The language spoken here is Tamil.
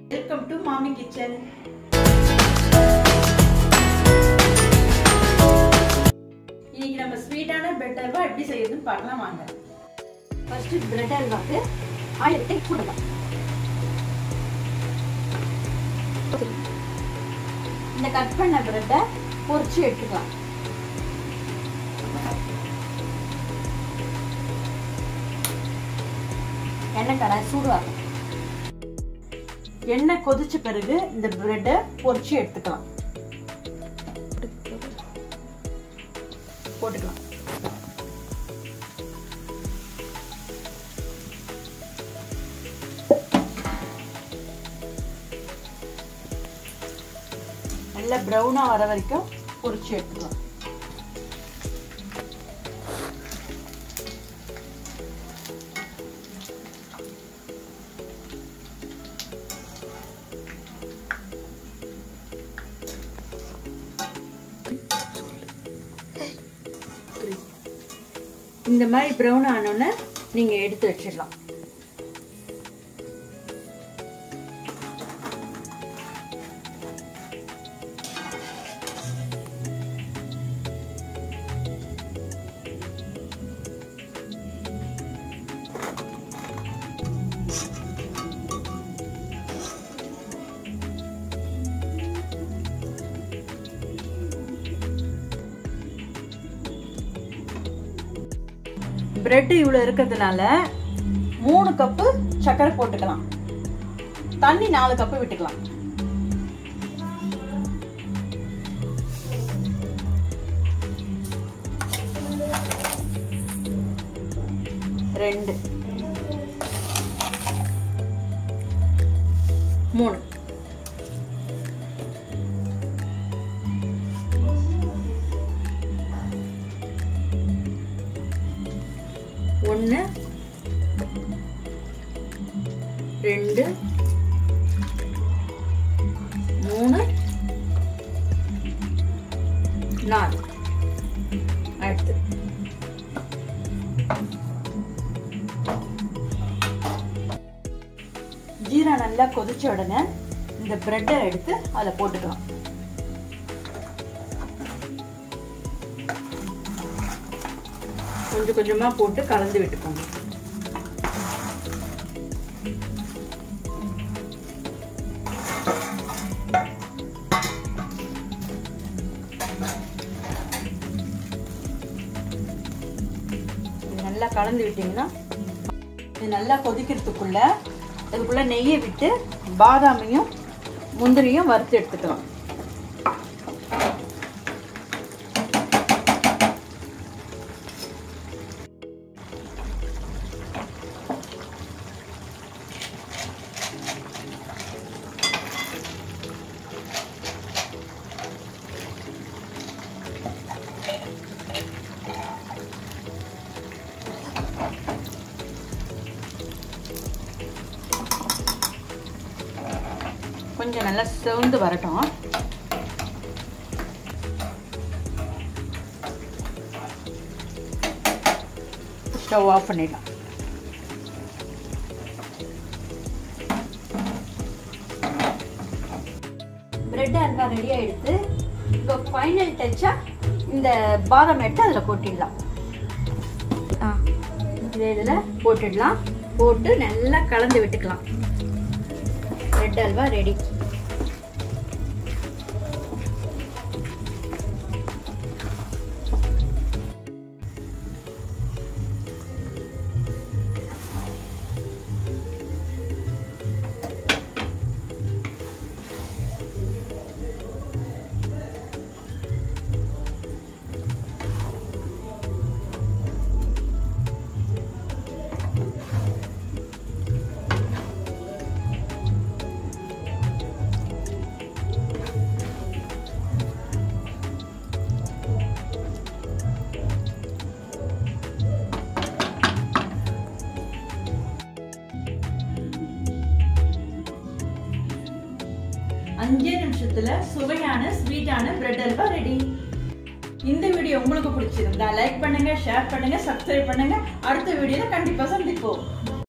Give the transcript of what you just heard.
வெல்கம் டு மாமி கிச்சன் இன்னைக்கு நம்ம ஸ்வீட்டான பிரெட் அல்வா எப்படி செய்யறதுன்னு பார்க்கலாம் வாங்க ஃபர்ஸ்ட் பிரெட் அல்வாக்கு ஆயில் டேக் போடலாம் இந்த கட் பண்ண பிரெட்டை பொரிச்சு எடுத்துக்கலாம் எண்ணெய் கடாய் சூடுவாங்க எண்ணெய் கொதிச்ச பிறகு இந்த பிரெட்டை பொரிச்சு எடுத்துக்கலாம் போட்டுக்கலாம் நல்லா ப்ரௌனா வர வரைக்கும் பொரிச்சு எடுத்துக்கலாம் இந்த மாதிரி ப்ரௌன் ஆனோன்னு நீங்க எடுத்து வச்சிடலாம் பிரெட் இவ்வளோ இருக்கிறதுனால மூணு கப்பு சர்க்கரை போட்டுக்கலாம் தண்ணி நாலு கப்பு விட்டுக்கலாம் ரெண்டு மூணு ஒன்று ரெண்டு மூணு நாலு அடுத்து ஜீரா நல்லா கொதிச்ச உடனே இந்த பிரெட்டை எடுத்து அதில் போட்டுக்கலாம் கொஞ்சம் கொஞ்சமா போட்டு கலந்து விட்டுக்கோங்க நல்லா கலந்து விட்டீங்கன்னா இது நல்லா கொதிக்கிறதுக்குள்ள அதுக்குள்ள நெய்யை விட்டு பாதாமையும் முந்திரியும் வறுத்து எடுத்துக்கலாம் கொஞ்சம் நல்லா சிவந்து வரட்டும் ஸ்டவ் ஆஃப் பண்ணிடலாம் பிரெட் அல்வா ரெடி ஆயிடுத்து இப்போ ஃபைனல் டச்சா இந்த பாதாம் எடுத்து அதில் கொட்டிடலாம் இதை இதில் போட்டுடலாம் போட்டு நல்லா கலந்து விட்டுக்கலாம் பிரெட் அல்வா ரெடி அஞ்சே நிமிஷத்துல சுவையான ஸ்வீட்டான பிரெட் அல்வா ரெடி இந்த வீடியோ உங்களுக்கு பிடிச்சிருந்தா லைக் பண்ணுங்க ஷேர் பண்ணுங்க சப்ஸ்கிரைப் பண்ணுங்க அடுத்த வீடியோல கண்டிப்பா சந்திப்போம்